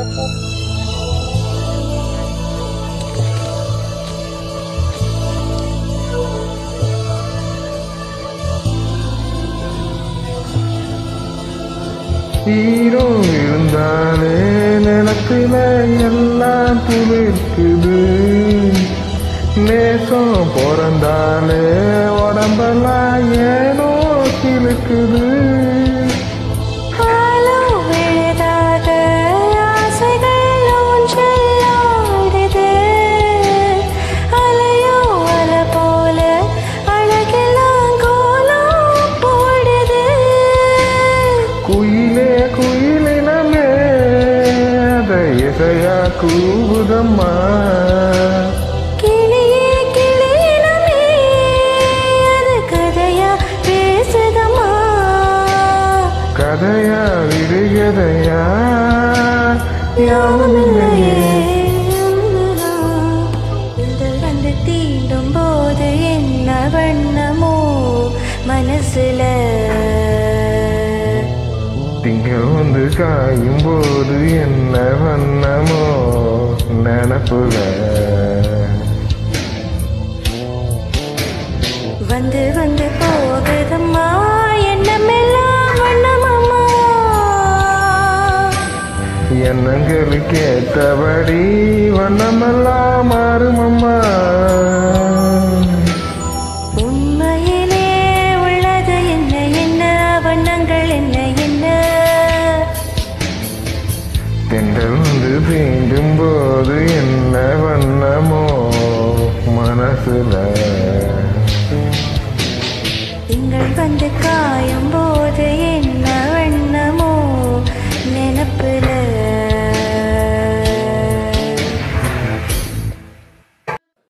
ஈரோ இருந்தாலே நிலத்துல எல்லாம் துளிர்க்குது நேசம் பிறந்தாலே உடம்பெல்லாம் ஏனோ சிலுக்குது ஆழம் விழுதாக ஆசைகள் ஊஞ்சல் ஆடுது. அலையும் அலை போல அழகெல்லாம் கோலம் போடுது. குயிலே குயிலினமே அதை இசையா கூவுதம்மா கிளியே கிளியினமே, அது கதையா பேசுதம்மா. கதையா விடுகதையா யாவுமில்லையே. இதழ் வந்து தீண்டும் போது என்ன வண்ணமோ மனசுல திங்கள் வந்து காயும் போது என்ன வண்ணமோ நினப்புல வந்து வந்து போகுதம்மா எண்ணமெல்லாம் வண்ணமம்மா எண்ணங்களுக்கு ஏற்றபடி வண்ணமெல்லாம் மாறுமம்மா உண்மையிலே உள்ளது என்ன என்ன வண்ணங்கள் என்ன என்ன தென்றல் வந்து தீண்டும் போது என்ன வண்ணமோ மனசுல திங்கள் வந்து காயும் போது